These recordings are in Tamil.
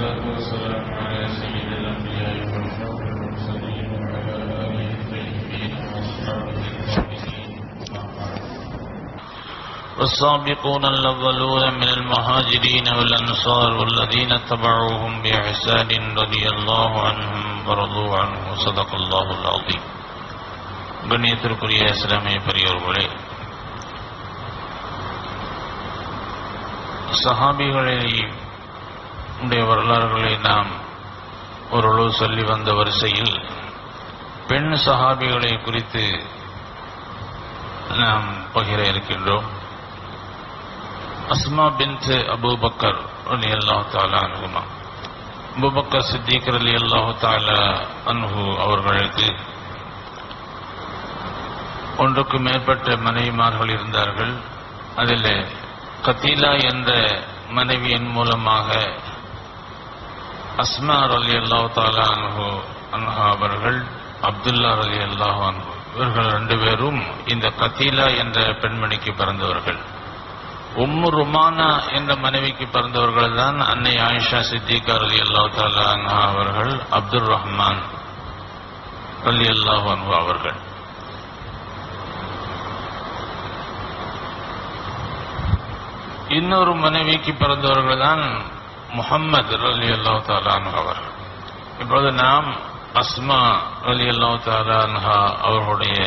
والصلاة والسلام على سيد الأنبياء والمرسلين وعلى آله الطيبين وأصحابه الطاهرين والسابقون الأولون من المهاجرين والأنصار والذين اتبعوهم بإحسان رضي الله عنهم ورضوا عنه صدق الله العظيم கண்ணியத்திற்குரிய இஸ்லாமிய பெரியோர்களே சஹாபிகளை உடைய வரலாறுகளை நாம் ஓரளவு சொல்லி வந்த வரிசையில் பெண் சஹாபிகளை குறித்து நாம் பகிர இருக்கின்றோம் அஸ்மா பின்த் அபூபக்கர் அலி அல்லாஹ் தாலா அனுகுமா அபூபக்கர் சித்திக் அலி அல்லாஹு தாலா அன்ஹு அவர்களுக்கு ஒன்றுக்கு மேற்பட்ட மனைவிமார்கள் இருந்தார்கள் அதில் கத்தீலா என்ற மனைவியின் மூலமாக அஸ்மா அலி அல்லாஹு தாலா அன்ஹு அன்ஹா அவர்கள் அப்துல்லா அலி அல்லாஹு அன்ஹு இவர்கள் ரெண்டு பேரும் இந்த கத்தீலா என்ற பெண்மணிக்கு பிறந்தவர்கள் உம்மு ருமானா என்ற மனைவிக்கு பிறந்தவர்கள் தான் அன்னை ஆயிஷா சித்திகா அலி அல்லாஹு தாலா அன்ஹா அவர்கள் அப்துல் ரஹ்மான் அலி அல்லாஹு அன்ஹு அவர்கள் இன்னொரு மனைவிக்கு பிறந்தவர்கள் தான் முகம்மது அலி அல்லாஹு தாலா அன்ஹா அவர்கள் இப்பொழுது நாம் அஸ்மா அலி அல்லாஹு தாலா அன்ஹா அவர்களுடைய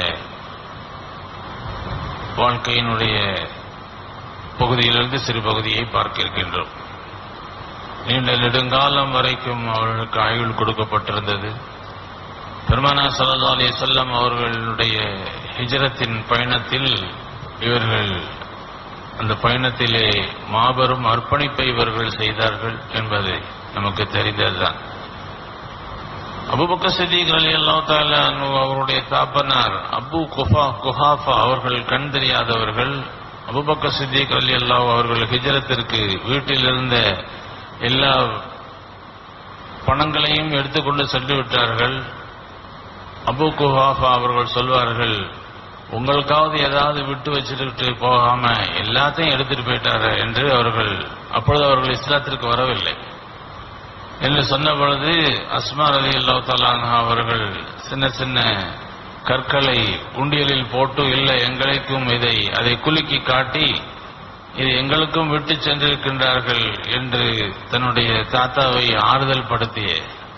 வாழ்க்கையினுடைய பகுதியிலிருந்து சிறு பகுதியை பார்க்க இருக்கின்றோம் நீண்ட நெடுங்காலம் வரைக்கும் அவர்களுக்கு ஆயுள் கொடுக்கப்பட்டிருந்தது பெருமானா சல்லா அலி செல்லம் அவர்களுடைய ஹிஜரத்தின் பயணத்தில் இவர்கள் அந்த பயணத்திலே மாபெரும் அர்ப்பணிப்பை இவர்கள் செய்தார்கள் என்பது நமக்கு தெரிந்ததுதான் அபுபக்க சித்திக் அலி அல்லா அவருடைய தாப்பனார் அபு குஃபா குஹாஃபா அவர்கள் கண் தெரியாதவர்கள் அபுபக்க சித்திக் அலி அல்லாஹ் அவர்கள் ஹிஜரத்திற்கு வீட்டில் இருந்த எல்லா பணங்களையும் எடுத்துக்கொண்டு சென்று விட்டார்கள் அபு குஹாஃபா அவர்கள் சொல்வார்கள் உங்களுக்காவது ஏதாவது விட்டு வச்சுட்டு போகாம எல்லாத்தையும் எடுத்துட்டு போயிட்டாரு என்று அவர்கள் அப்பொழுது அவர்கள் இஸ்லாத்திற்கு வரவில்லை என்று சொன்ன பொழுது அஸ்மார் அலி அல்லா அவர்கள் சின்ன சின்ன கற்களை உண்டியலில் போட்டு இல்லை எங்களுக்கும் இதை அதை குலுக்கி காட்டி இது எங்களுக்கும் விட்டு சென்றிருக்கின்றார்கள் என்று தன்னுடைய தாத்தாவை ஆறுதல் படுத்திய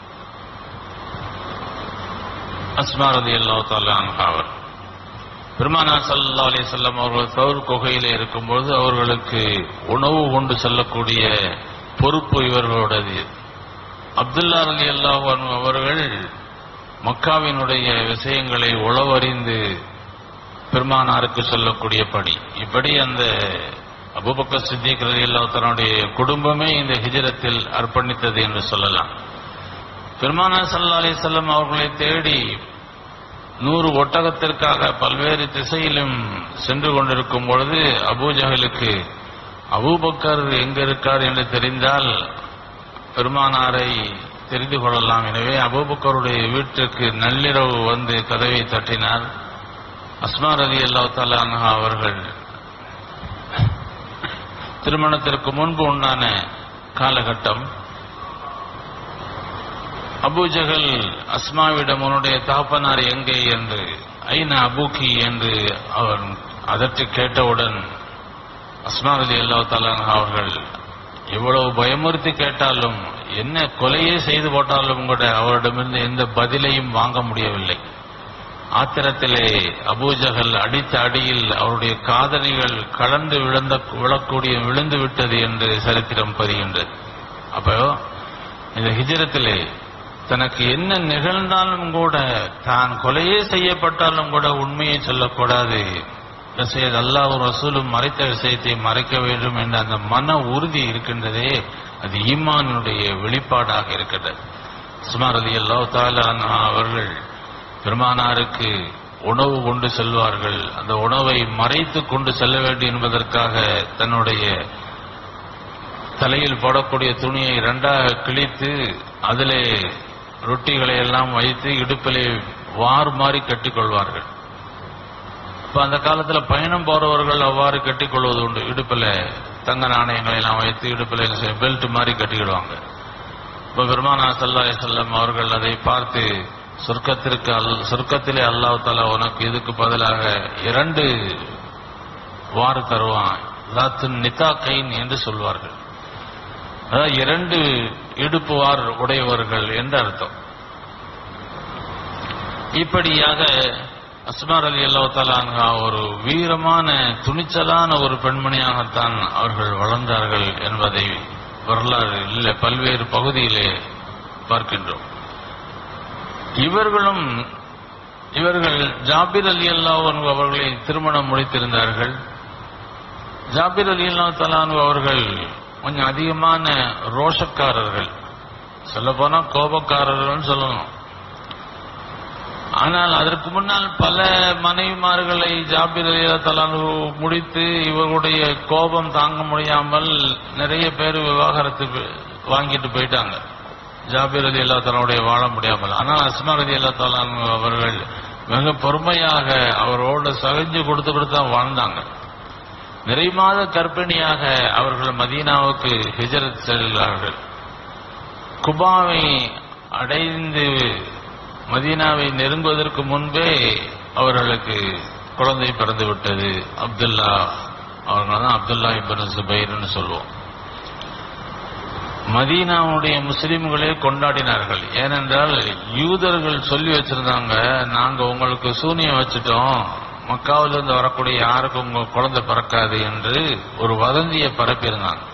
அஸ்மார் அலி அல்லா அவர் பெருமானா சல்லா அலி செல்லம் அவர்கள் தவுர் குகையிலே இருக்கும்போது அவர்களுக்கு உணவு கொண்டு செல்லக்கூடிய பொறுப்பு இவர்களோடது அப்துல்லா அலி அல்லாஹ் அவர்கள் மக்காவினுடைய விஷயங்களை உளவறிந்து பெருமானாருக்கு சொல்லக்கூடிய பணி இப்படி அந்த அபுபக்க சித்திக் அலி அல்லா தன்னுடைய குடும்பமே இந்த ஹிஜரத்தில் அர்ப்பணித்தது என்று சொல்லலாம் பெருமானா சல்லா அலி செல்லம் அவர்களை தேடி நூறு ஒட்டகத்திற்காக பல்வேறு திசையிலும் சென்று கொண்டிருக்கும் பொழுது அபூஜகலுக்கு அபூபக்கர் எங்க இருக்கார் என்று தெரிந்தால் பெருமானாரை தெரிந்து கொள்ளலாம் எனவே அபூபக்கருடைய வீட்டிற்கு நள்ளிரவு வந்து கதவை தட்டினார் அஸ்மா ரதி அல்லா தலான்ஹா அவர்கள் திருமணத்திற்கு முன்பு உண்டான காலகட்டம் அபூஜகல் அஸ்மாவிடம் உன்னுடைய தாப்பனார் எங்கே என்று ஐநா அபூக்கி என்று அவர் அதற்கு கேட்டவுடன் அஸ்மா ரதி அல்லா தலான் அவர்கள் எவ்வளவு பயமுறுத்தி கேட்டாலும் என்ன கொலையே செய்து போட்டாலும் கூட அவரிடமிருந்து எந்த பதிலையும் வாங்க முடியவில்லை ஆத்திரத்திலே அபூஜகல் அடித்த அடியில் அவருடைய காதலிகள் கலந்து விழுந்த விழக்கூடிய விழுந்து விட்டது என்று சரித்திரம் பதிகின்றது அப்போ இந்த ஹிஜரத்திலே தனக்கு என்ன நிகழ்ந்தாலும் கூட தான் கொலையே செய்யப்பட்டாலும் கூட உண்மையை சொல்லக்கூடாது விஷயத் அல்லாவும் ரசூலும் மறைத்த விஷயத்தை மறைக்க வேண்டும் என்ற அந்த மன உறுதி இருக்கின்றதே அது ஈமானுடைய வெளிப்பாடாக இருக்கின்றது சுமார் அலி அல்லா தாலானா அவர்கள் பெருமானாருக்கு உணவு கொண்டு செல்வார்கள் அந்த உணவை மறைத்து கொண்டு செல்ல வேண்டும் என்பதற்காக தன்னுடைய தலையில் போடக்கூடிய துணியை இரண்டாக கிழித்து அதிலே ரொட்டிகளை எல்லாம் வைத்து இடுப்பிலே வார் மாதிரி கட்டிக்கொள்வார்கள் இப்ப அந்த காலத்துல பயணம் போறவர்கள் அவ்வாறு கட்டிக்கொள்வது உண்டு இடுப்புல தங்க நாணயங்களை எல்லாம் வைத்து இடுப்புல பெல்ட் மாதிரி கட்டிக்கிடுவாங்க இப்ப பெருமானா சல்லா செல்லம் அவர்கள் அதை பார்த்து சொர்க்கத்திற்கு அல் சொர்க்கத்திலே அல்லாஹ் தாலா உனக்கு இதுக்கு பதிலாக இரண்டு வாறு தருவான் லாத்து நிதா கைன் என்று சொல்வார்கள் அதாவது இரண்டு இடுப்பு வார் உடையவர்கள் என்று அர்த்தம் இப்படியாக அஸ்மார் அலி அல்லா ஒரு வீரமான துணிச்சலான ஒரு பெண்மணியாகத்தான் அவர்கள் வளர்ந்தார்கள் என்பதை வரலாறு இல்லை பல்வேறு பகுதியிலே பார்க்கின்றோம் இவர்களும் இவர்கள் ஜாபிர் அலி அல்லா அவர்களை திருமணம் முடித்திருந்தார்கள் ஜாபிர் அலி அல்லா தலானு அவர்கள் கொஞ்சம் அதிகமான ரோஷக்காரர்கள் சொல்ல போனா கோபக்காரர்கள் சொல்லணும் ஆனால் அதற்கு முன்னால் பல மனைவிமார்களை ஜாபிர் அலி தலானு முடித்து இவர்களுடைய கோபம் தாங்க முடியாமல் நிறைய பேர் விவாகரத்து வாங்கிட்டு போயிட்டாங்க ஜாபிர் அலி அல்லா தலானுடைய வாழ முடியாமல் ஆனால் அஸ்மா அலி அல்லா தலானு அவர்கள் மிக பொறுமையாக அவரோடு சகிஞ்சு கொடுத்து கொடுத்து தான் வாழ்ந்தாங்க நிறை மாத கர்ப்பிணியாக அவர்கள் மதீனாவுக்கு ஹிஜரத் செல்கிறார்கள் குபாவை அடைந்து மதீனாவை நெருங்குவதற்கு முன்பே அவர்களுக்கு குழந்தை பிறந்து விட்டது அப்துல்லா அவர்கள் தான் அப்துல்லா இபன் சுபைர்னு சொல்லுவோம் மதீனாவுடைய முஸ்லிம்களே கொண்டாடினார்கள் ஏனென்றால் யூதர்கள் சொல்லி வச்சிருந்தாங்க நாங்க உங்களுக்கு சூனியம் வச்சுட்டோம் மக்காவிலிருந்து வரக்கூடிய யாருக்கும் உங்க குழந்தை பிறக்காது என்று ஒரு வதந்தியை பரப்பியிருந்தாங்க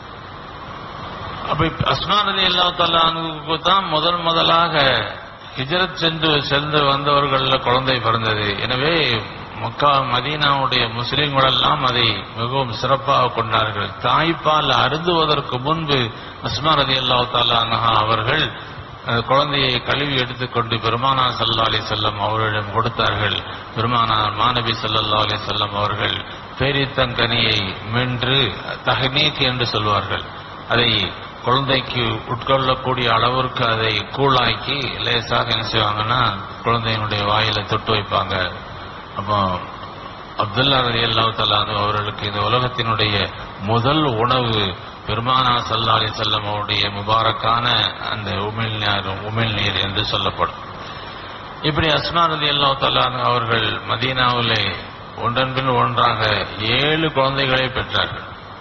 அப்ப அஸ்மான் அலி அல்லா தலானுக்கு தான் முதல் முதலாக ஹிஜரத் சென்று சென்று வந்தவர்கள குழந்தை பிறந்தது எனவே மக்கா மதீனாவுடைய முஸ்லிம்கள் எல்லாம் அதை மிகவும் சிறப்பாக கொண்டார்கள் தாய்ப்பால் அருந்துவதற்கு முன்பு அஸ்மான் அலி அல்லா தாலா அவர்கள் குழந்தையை கழுவி எடுத்துக்கொண்டு பெருமானா சல்லா அலி செல்லம் அவர்களிடம் கொடுத்தார்கள் பெருமானார் மாணவி சல்லல்லா அலி செல்லம் அவர்கள் பேரித்தங்கனியை மென்று தஹனீக் என்று சொல்வார்கள் அதை குழந்தைக்கு உட்கொள்ளக்கூடிய அளவிற்கு அதை கூழாக்கி லேசாக என்ன செய்வாங்கன்னா குழந்தையினுடைய வாயில தொட்டு வைப்பாங்க அப்போ அப்துல்லா ரதி அல்லா அவர்களுக்கு இந்த உலகத்தினுடைய முதல் உணவு பெருமானா சல்லா அலி செல்லம் அவருடைய முபாரக்கான அந்த உமிழ் நீர் உமிழ் நீர் என்று சொல்லப்படும் இப்படி அஸ்மா ரதி அல்லா தலான் அவர்கள் மதீனாவிலே ஒன்றன் பின் ஒன்றாக ஏழு குழந்தைகளை பெற்றார்கள்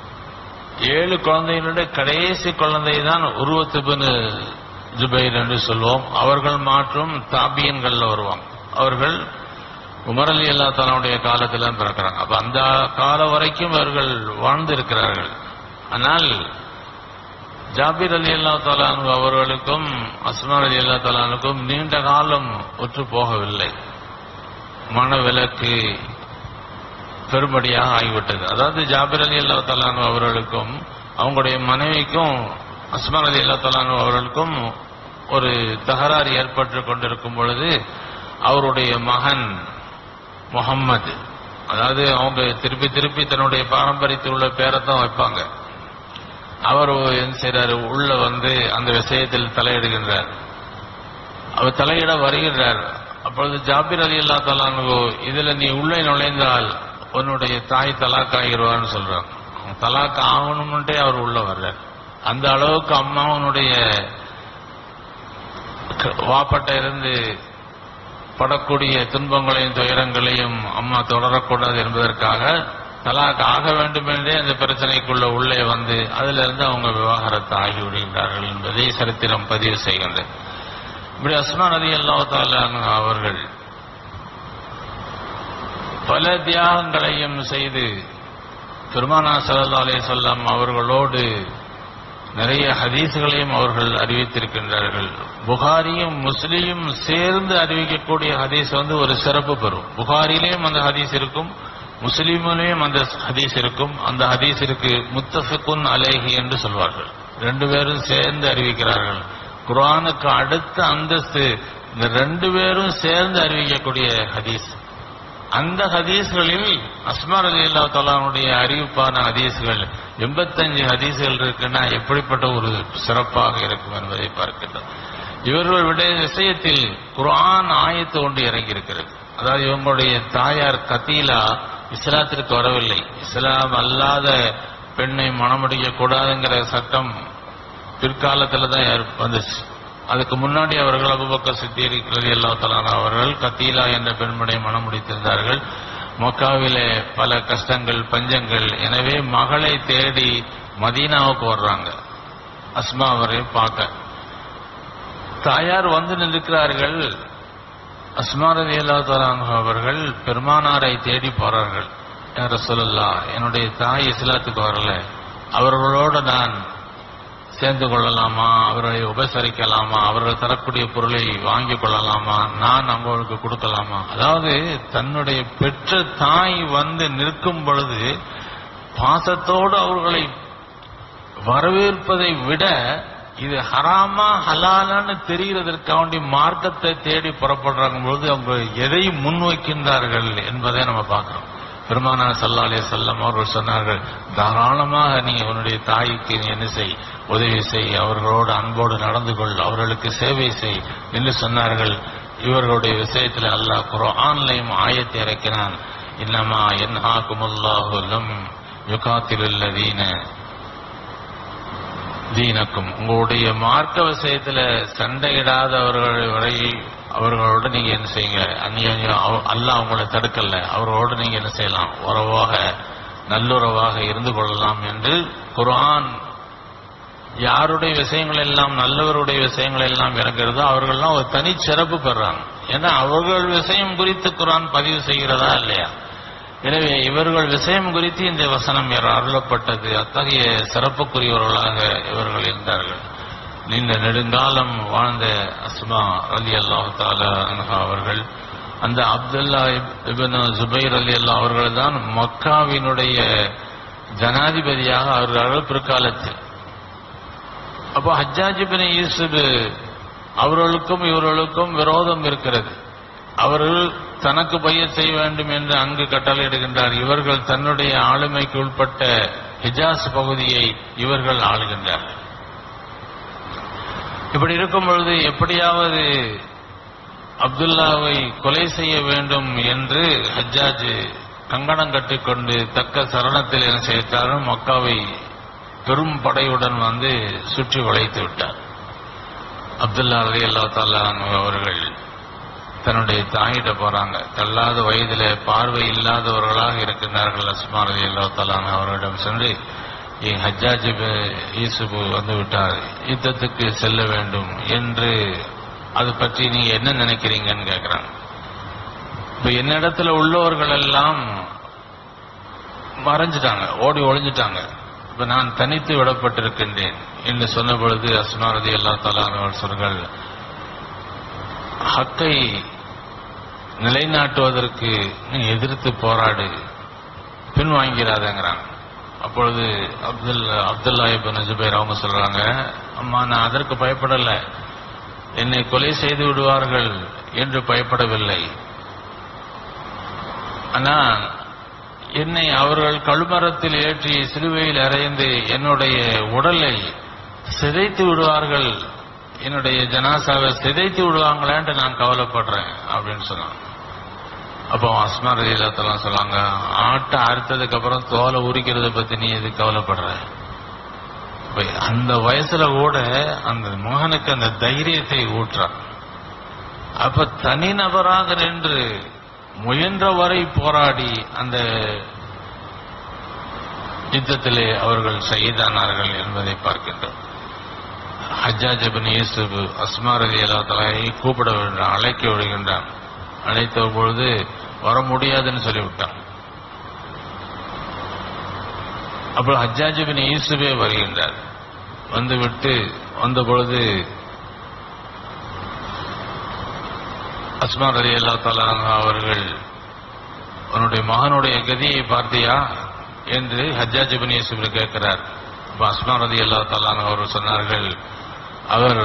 ஏழு குழந்தைகளுடைய கடைசி குழந்தை தான் உருவத்துபின் ஜுபைர் என்று சொல்வோம் அவர்கள் மாற்றும் தாபியன்கள்ல வருவாங்க அவர்கள் உமர் அலி அல்லா தலாவுடைய காலத்துல பிறக்கிறாங்க அப்ப அந்த காலம் வரைக்கும் அவர்கள் வாழ்ந்திருக்கிறார்கள் ஆனால் ஜாபிர் அலி அல்லா தலானு அவர்களுக்கும் அஸ்மான் அலி அல்லா தலானுக்கும் நீண்ட காலம் ஒற்று போகவில்லை மனவிலக்கு பெரும்படியாக ஆகிவிட்டது அதாவது ஜாபிர் அலி அல்லா தலானு அவர்களுக்கும் அவங்களுடைய மனைவிக்கும் அஸ்மான் அலி அல்லா தலானு அவர்களுக்கும் ஒரு தகராறு ஏற்பட்டு கொண்டிருக்கும் பொழுது அவருடைய மகன் முகம்மது அதாவது அவங்க திருப்பி திருப்பி தன்னுடைய பாரம்பரியத்தில் உள்ள பேரைத்தான் வைப்பாங்க அவர் என்ன செய்யறாரு உள்ள வந்து அந்த விஷயத்தில் தலையிடுகின்றார் அவர் தலையிட வருகின்றார் அப்பொழுது ஜாபிர் அலி அல்லா தலானு இதுல நீ உள்ளே நுழைந்தால் உன்னுடைய தாய் தலாக் ஆகிடுவான்னு சொல்றாங்க தலாக் ஆகணும்னுட்டே அவர் உள்ள வர்றார் அந்த அளவுக்கு அம்மாவனுடைய வாப்பட்ட இருந்து படக்கூடிய துன்பங்களையும் துயரங்களையும் அம்மா தொடரக்கூடாது என்பதற்காக தலாக் ஆக வேண்டும் என்றே அந்த பிரச்சனைக்குள்ள உள்ளே வந்து அதிலிருந்து அவங்க விவாகரத்து ஆகிவிடுகின்றார்கள் என்பதை சரித்திரம் பதிவு செய்கின்றது இப்படி அஸ்மா நதி அல்லாத்தால அவர்கள் பல தியாகங்களையும் செய்து பெருமானா சல்லா அலே சொல்லம் அவர்களோடு நிறைய ஹதீஸ்களையும் அவர்கள் அறிவித்திருக்கின்றார்கள் புகாரியும் முஸ்லியும் சேர்ந்து அறிவிக்கக்கூடிய ஹதீஸ் வந்து ஒரு சிறப்பு பெறும் புகாரிலேயும் அந்த ஹதீஸ் இருக்கும் முஸ்லீமிலேயும் அந்த ஹதீஸ் இருக்கும் அந்த ஹதீஸிற்கு முத்தஃபிகுன் அலேஹி என்று சொல்வார்கள் ரெண்டு பேரும் சேர்ந்து அறிவிக்கிறார்கள் குர்ஆனுக்கு அடுத்த அந்தஸ்து இந்த ரெண்டு பேரும் சேர்ந்து அறிவிக்கக்கூடிய ஹதீஸ் அந்த ஹதீஸ்களில் அஸ்மார் அலி அல்லா தலானுடைய அறிவிப்பான ஹதீஸ்கள் எண்பத்தஞ்சு ஹதீஸ்கள் இருக்குன்னா எப்படிப்பட்ட ஒரு சிறப்பாக இருக்கும் என்பதை பார்க்கின்றோம் இவர்களுடைய விஷயத்தில் குர்ஆன் ஆயத்து ஒன்று இறங்கியிருக்கிறது அதாவது இவங்களுடைய தாயார் கத்தீலா இஸ்லாத்திற்கு வரவில்லை இஸ்லாம் அல்லாத பெண்ணை மணமுடிக்க கூடாதுங்கிற சட்டம் பிற்காலத்துல தான் ஏற்~ வந்துச்சு அதுக்கு முன்னாடி அவர்கள் அபுபக்கர் சித்திக் அல்லா தலானா அவர்கள் கத்தீலா என்ற பெண்மனை மனம் முடித்திருந்தார்கள் மக்காவிலே பல கஷ்டங்கள் பஞ்சங்கள் எனவே மகளை தேடி மதீனாவுக்கு வர்றாங்க அஸ்மா அவரை பார்க்க தாயார் வந்து நிற்கிறார்கள் அஸ்மாரதி அல்லா அவர்கள் பெருமானாரை தேடி போறார்கள் யார் சொல்லலா என்னுடைய தாய் இஸ்லாத்துக்கு வரல அவர்களோடு நான் சேர்ந்து கொள்ளலாமா அவர்களை உபசரிக்கலாமா அவர்கள் தரக்கூடிய பொருளை வாங்கிக் கொள்ளலாமா நான் அவங்களுக்கு கொடுக்கலாமா அதாவது தன்னுடைய பெற்ற தாய் வந்து நிற்கும் பொழுது பாசத்தோடு அவர்களை வரவேற்பதை விட இது ஹராமா ஹலாலான்னு தெரிகிறதற்காண்டி மார்க்கத்தை தேடி புறப்படுறாங்க பொழுது அவங்க எதை முன்வைக்கின்றார்கள் என்பதை நம்ம பார்க்கிறோம் பெருமானார் சல்லாலே செல்லம் அவர்கள் சொன்னார்கள் தாராளமாக நீ உன்னுடைய தாய்க்கு நீ என்ன செய் உதவி செய் அவர்களோடு அன்போடு நடந்து கொள் அவர்களுக்கு சேவை செய் என்று சொன்னார்கள் இவர்களுடைய விஷயத்தில் அல்லாஹ் குர்ஆன்லையும் ஆயத்தை இறக்கினான் இன்னமா என்ஹாக்குமுல்லாஹு லம் யுகாத்திலுல்லதீன தீனக்கும் உங்களுடைய மார்க்க விஷயத்துல சண்டையிடாதவர்கள் வரை அவர்களோட நீங்க என்ன செய்யுங்க அந்நியோன்யம் அவ- அல்லாஹ் உங்களை தடுக்கல அவர்களோட நீங்க என்ன செய்யலாம் உறவாக நல்லுறவாக இருந்து கொள்ளலாம் என்று குர்ஆன் யாருடைய விஷயங்கள் எல்லாம் நல்லவருடைய விஷயங்கள் எல்லாம் இறங்குறதோ அவர்கள்லாம் ஒரு தனி சிறப்பு பெறாங்க ஏன்னா அவர்கள் விஷயம் குறித்து குர்ஆன் பதிவு செய்கிறதா இல்லையா எனவே இவர்கள் விஷயம் குறித்து இந்த வசனம் யார் அருளப்பட்டது அத்தகைய சிறப்புக்குரியவர்களாக இவர்கள் இருந்தார்கள் நீண்ட நெடுங்காலம் வாழ்ந்த அஸ்மா அலி அல்லாஹு தாலா அன்ஹா அவர்கள் அந்த அப்துல்லா இப்னு ஜுபைர் அலி அல்லா அவர்கள் தான் மக்காவினுடைய ஜனாதிபதியாக அவர்கள் பிற்காலத்தில் அப்போ ஹஜ்ஜாஜ் பின் யூசுப் அவர்களுக்கும் இவர்களுக்கும் விரோதம் இருக்கிறது அவர்கள் தனக்கு பையச் செய்ய வேண்டும் என்று அங்கு கட்டளையிடுகின்றார் இவர்கள் தன்னுடைய ஆளுமைக்கு உட்பட்ட ஹிஜாஸ் பகுதியை இவர்கள் ஆளுகின்றார்கள் இப்படி இருக்கும் பொழுது எப்படியாவது அப்துல்லாவை கொலை செய்ய வேண்டும் என்று ஹஜ்ஜாஜ் கங்கணம் கட்டிக்கொண்டு தக்க சரணத்தில் என்ன செய்தாரும் மக்காவை பெரும் படையுடன் வந்து சுற்றி வளைத்து விட்டார் அப்துல்லா அலி அல்லா அவர்கள் தன்னுடைய தாயிட்ட போறாங்க தள்ளாத வயதில பார்வை இல்லாதவர்களாக இருக்கின்றார்கள் அஸ்மா அலி அல்லா தலான் அவர்களிடம் சென்று என் ஹஜ்ஜாஜ் யூசுப் வந்து விட்டார் யுத்தத்துக்கு செல்ல வேண்டும் என்று அது பற்றி நீங்க என்ன நினைக்கிறீங்கன்னு கேக்குறாங்க இப்ப என்னிடத்துல உள்ளவர்கள் எல்லாம் மறைஞ்சிட்டாங்க ஓடி ஒளிஞ்சிட்டாங்க இப்ப நான் தனித்து விடப்பட்டிருக்கின்றேன் என்று சொன்ன பொழுது அஸ்மா ரதி அல்லா தலான் சொன்னார்கள் ஹக்கை நிலைநாட்டுவதற்கு நீ எதிர்த்து போராடு பின்வாங்கிறாதங்கிறாங்க அப்பொழுது அப்துல் அப்துல்லா இபின் ஜுபைர் அவங்க சொல்றாங்க அம்மா நான் அதற்கு பயப்படல என்னை கொலை செய்து விடுவார்கள் என்று பயப்படவில்லை ஆனா என்னை அவர்கள் கழுமரத்தில் ஏற்றி சிலுவையில் அறைந்து என்னுடைய உடலை சிதைத்து விடுவார்கள் என்னுடைய ஜனாசாவை சிதைத்து விடுவாங்களான்ட்டு நான் கவலைப்படுறேன் அப்படின்னு சொன்னான் அப்போ அஸ்மா ரதியிலத்தெல்லாம் சொன்னாங்க ஆட்டை அறுத்ததுக்கு அப்புறம் தோலை உரிக்கிறத பத்தி நீ எது கவலைப்படுற இப்ப அந்த வயசுல கூட அந்த மகனுக்கு அந்த தைரியத்தை ஊற்றான் அப்ப தனிநபராக நின்று முயன்ற வரை போராடி அந்த யுத்தத்திலே அவர்கள் ஷஹீதானார்கள் என்பதை பார்க்கின்றோம் ஹஜ்ஜாஜ் பின் யூசுப் அஸ்மா ரதி அல்லாத்தலாயை கூப்பிட வேண்டாம் அழைக்க விடுகின்றான் அழைத்த பொழுது வர முடியாதுன்னு சொல்லிவிட்டான் அப்புறம் ஹஜ்ஜாஜ் பின் யூசுஃபே வருகின்றார் வந்துவிட்டு வந்த பொழுது அஸ்மா ரலி அல்லா அவர்கள் உன்னுடைய மகனுடைய கதியை பார்த்தியா என்று ஹஜ்ஜாஜ் பின் யூசுப் கேட்கிறார் அப்ப அஸ்மா ரதி அல்லா அவர்கள் சொன்னார்கள் அவர்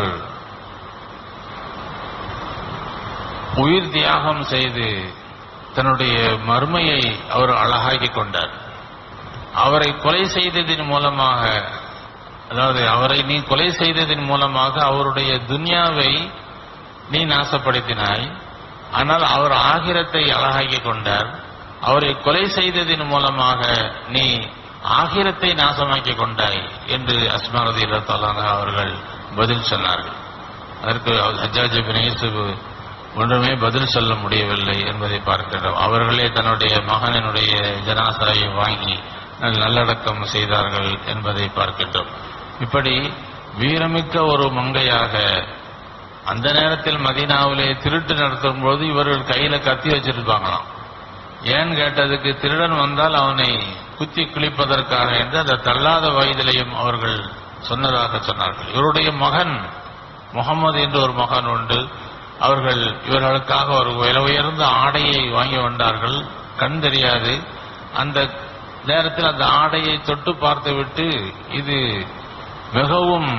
உயிர் தியாகம் செய்து தன்னுடைய மர்மையை அவர் அழகாக்கி கொண்டார் அவரை கொலை செய்ததின் மூலமாக அதாவது அவரை நீ கொலை செய்ததின் மூலமாக அவருடைய துன்யாவை நீ நாசப்படுத்தினாய் ஆனால் அவர் ஆகிரத்தை அழகாக்கி கொண்டார் அவரை கொலை செய்ததின் மூலமாக நீ ஆகிரத்தை நாசமாக்கி கொண்டாய் என்று அஸ்மா ரதி அவர்கள் பதில் சொன்னார்கள் அதற்கு ஹஜ்ஜாஜ் பின் யூசுப் ஒன்றுமே பதில் சொல்ல முடியவில்லை என்பதை பார்க்கிறோம் அவர்களே தன்னுடைய மகனினுடைய ஜனாசாயை வாங்கி நல்லடக்கம் செய்தார்கள் என்பதை பார்க்கின்றோம் இப்படி வீரமிக்க ஒரு மங்கையாக அந்த நேரத்தில் மதீனாவிலே திருட்டு நடத்தும் போது இவர்கள் கையில கத்தி வச்சிருப்பாங்களாம் ஏன் கேட்டதுக்கு திருடன் வந்தால் அவனை குத்தி கிழிப்பதற்காக என்று அந்த தள்ளாத வயதிலையும் அவர்கள் சொன்னதாக சொன்னார்கள் இவருடைய மகன் முகமது என்று ஒரு மகன் உண்டு அவர்கள் இவர்களுக்காக ஒரு விலை உயர்ந்த ஆடையை வாங்கி வந்தார்கள் கண் தெரியாது அந்த நேரத்தில் அந்த ஆடையை தொட்டு பார்த்துவிட்டு இது மிகவும்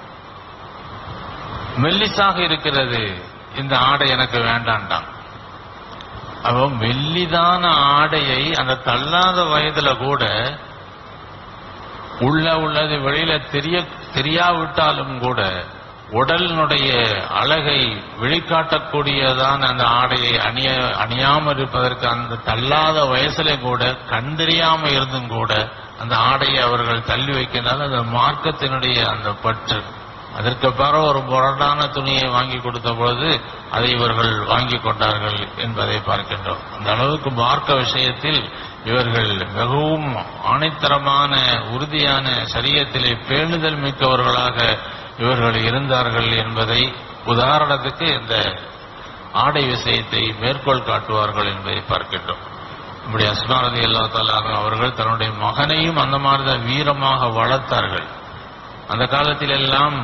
மெல்லிசாக இருக்கிறது இந்த ஆடை எனக்கு வேண்டாண்டான் அப்போ மெல்லிதான ஆடையை அந்த தள்ளாத வயதுல கூட உள்ள உள்ளது வெளியில தெரிய தெரியாவிட்டாலும் கூட உடலினுடைய அழகை வெளிக்காட்டக்கூடியதான அந்த ஆடையை அணிய அணியாமல் இருப்பதற்கு அந்த தள்ளாத வயசுல கூட கண்டறியாம இருந்தும் கூட அந்த ஆடையை அவர்கள் தள்ளி வைக்கின்றால் அந்த மார்க்கத்தினுடைய அந்த பற்று அதற்கு பிறகு ஒரு முரடான துணியை வாங்கி கொடுத்த பொழுது அதை இவர்கள் வாங்கி கொண்டார்கள் என்பதை பார்க்கின்றோம் அந்த அளவுக்கு மார்க்க விஷயத்தில் இவர்கள் மிகவும் ஆணைத்தரமான உறுதியான சரியத்திலே பேணுதல் மிக்கவர்களாக இவர்கள் இருந்தார்கள் என்பதை உதாரணத்துக்கு இந்த ஆடை விஷயத்தை மேற்கோள் காட்டுவார்கள் என்பதை பார்க்கின்றோம் இப்படி அஸ்மாரதி அல்லா அவர்கள் தன்னுடைய மகனையும் அந்த மாதிரிதான் வீரமாக வளர்த்தார்கள் அந்த காலத்தில் எல்லாம்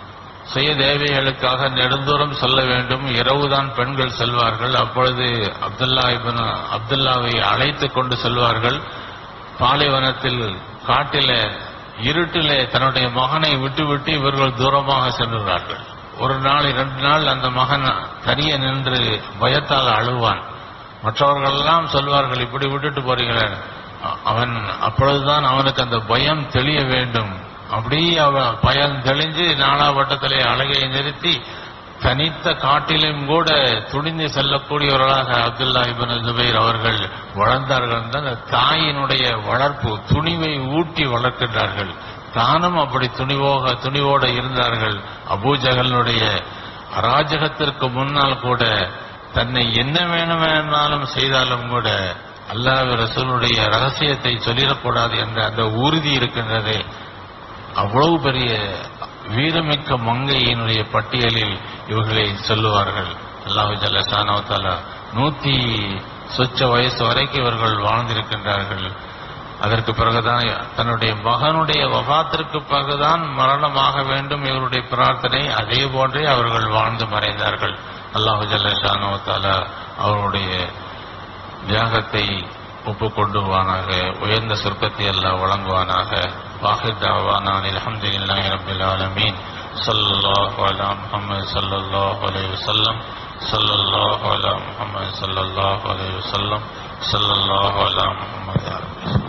சுய தேவைகளுக்காக நெடுந்தூரம் செல்ல வேண்டும் இரவுதான் பெண்கள் செல்வார்கள் அப்பொழுது அப்துல்லா இபன் அப்துல்லாவை அழைத்து கொண்டு செல்வார்கள் பாலைவனத்தில் காட்டில இருட்டிலே தன்னுடைய மகனை விட்டுவிட்டு இவர்கள் தூரமாக சென்றுகிறார்கள் ஒரு நாள் இரண்டு நாள் அந்த மகன் தனிய நின்று பயத்தால் அழுவான் மற்றவர்கள் எல்லாம் சொல்வார்கள் இப்படி விட்டுட்டு போறீங்களே அவன் அப்பொழுதுதான் அவனுக்கு அந்த பயம் தெளிய வேண்டும் அப்படி அவன் பயம் தெளிஞ்சு நாலாவட்டத்திலே அழகையை நிறுத்தி தனித்த காட்டிலும் கூட துணிந்து செல்லக்கூடியவர்களாக அப்துல்லா இபன் ஜுபைர் அவர்கள் வளர்ந்தார்கள் அந்த தாயினுடைய வளர்ப்பு துணிவை ஊட்டி வளர்க்கின்றார்கள் தானும் அப்படி துணிவோக துணிவோடு இருந்தார்கள் அபூஜகலுடைய அராஜகத்திற்கு முன்னால் கூட தன்னை என்ன வேணுமென்னாலும் செய்தாலும் கூட அல்லாஹ் ரசூலுடைய ரகசியத்தை சொல்லிடக்கூடாது என்ற அந்த உறுதி இருக்கின்றதே அவ்வளவு பெரிய வீரமிக்க மங்கையினுடைய பட்டியலில் இவர்களை சொல்லுவார்கள் அல்லாஹு ஜல்லசானவத்தால நூத்தி சொச்ச வயசு வரைக்கும் இவர்கள் வாழ்ந்திருக்கின்றார்கள் அதற்கு பிறகுதான் தன்னுடைய மகனுடைய வபாத்திற்கு பிறகுதான் மரணமாக வேண்டும் இவருடைய பிரார்த்தனை அதே போன்றே அவர்கள் வாழ்ந்து மறைந்தார்கள் அல்லாஹு ஜல்லசானவத்தால அவருடைய தியாகத்தை ஒப்புக்கொண்டுவானாக உயர்ந்த சொர்க்கத்தை எல்லாம் வழங்குவானாக வாஹிர் தாவானான் அல்ஹம்துலில்லாஹி ரப்பில் ஆலமீன் ஸல்லல்லாஹு அலா முஹம்மது ஸல்லல்லாஹு அலைஹி வஸல்லம் ஸல்லல்லாஹு அலா முஹம்மது ஸல்லல்லாஹு அலைஹி வஸல்லம் ஸல்லல்லாஹு அலா முஹம்மது